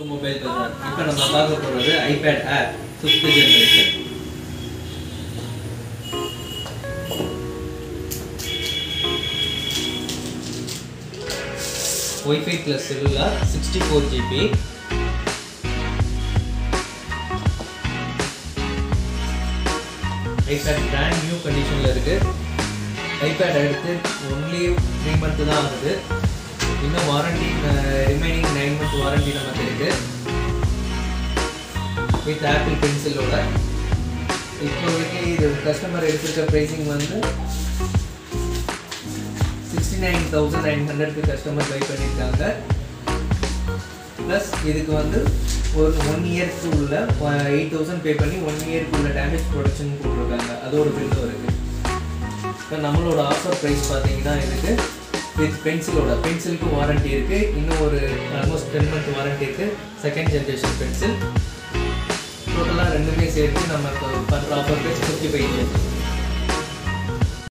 mobile பஜார் இப்போ நம்ம பார்க்க போகிறது iPad of fifth generation wifi plus cellular sixty four GB iPad brand new கண்டிஷனில் இருக்குது ஐபேட் எடுத்து ஒன்லி த்ரீ மந்த்து தான் ஆகுது இன்னும் warranty remaining nine month warranty நமக்கு இருக்கு வித் ஆப்பிள் பென்சிலோட இப்போதைக்கு இது கஸ்டமர் எடுத்திருக்க ப்ரைஸிங் வந்து சிக்ஸ்டி நைன் தௌசண்ட் நைன் ஹண்ட்ரட்க்கு கஸ்டமர் பை பண்ணியிருக்காங்க ப்ளஸ் இதுக்கு வந்து ஒரு ஒன் இயர்க்கு உள்ள எயிட் தௌசண்ட் பே பண்ணி ஒன் இயர்க்கு உள்ள டேமேஜ் ப்ரொடக்ஷன் போட்டிருக்காங்க அதோட பில்லும் இருக்குது இப்போ நம்மளோட ஆஃபர் ப்ரைஸ் பார்த்தீங்கன்னா இதுக்கு வித் பென்சிலோட பென்சிலுக்கு வாரண்டி இருக்குது இன்னும் ஒரு ஆல்மோஸ்ட் டென் மந்த் வாரண்டி இருக்குது செகண்ட் ஜென்ரேஷன் பென்சில் டோட்டலாக ரெண்டுமே சேர்த்து நம்ம பண்ணுற ஆஃபர் ப்ரைஸ் ஃபிஃப்டி ஃபைவ்